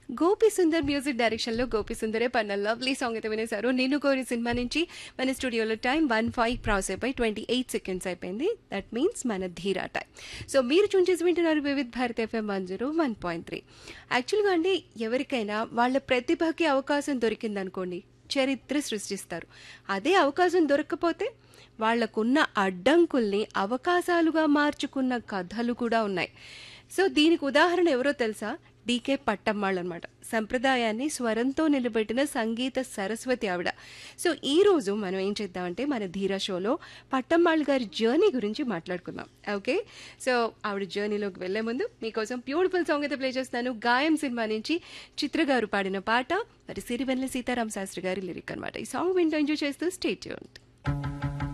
Gopi Sundar music direction లో గోపి సుందరే పన్న lovely song అయితే వినేశారు నేను కోరి సినిమా నుంచి మన స్టూడియోలో టైం వన్ ఫైవ్ క్రాస్ అయిపోయి ట్వంటీ ఎయిట్ సెకండ్స్ అయిపోయింది దట్ మీన్స్ మన ధీరా టైం సో మీరు చూన్ చేసి వింటున్నారు Vividh Bharat FM one zero one point three యాక్చువల్గా అండి ఎవరికైనా వాళ్ళ ప్రతిభకి అవకాశం దొరికిందనుకోండి చరిత్ర సృష్టిస్తారు అదే అవకాశం దొరకకపోతే వాళ్లకున్న అడ్డంకుల్ని అవకాశాలుగా మార్చుకున్న కథలు కూడా ఉన్నాయి సో దీనికి ఉదాహరణ ఎవరో తెలుసా డీకే పట్టమ్మాళ్ళు అనమాట సంప్రదాయాన్ని స్వరంతో నిలబెట్టిన సంగీత సరస్వతి ఆవిడ సో ఈ రోజు మనం ఏం చేద్దామంటే మన ధీరా షోలో పట్టమ్మాళ్ళు గారి జర్నీ గురించి మాట్లాడుకుందాం ఓకే సో ఆవిడ జర్నీలోకి వెళ్లే ముందు మీకోసం బ్యూటిఫుల్ సాంగ్ అయితే ప్లే చేస్తాను గాయం సినిమా నుంచి చిత్ర గారు పాడిన పాట మరి సిరివెన్నెల సీతారాం శాస్త్రి గారి లిరిక్ అనమాట ఈ సాంగ్ వింటూ ఎంజాయ్ చేస్తూ స్టేట్ యూన్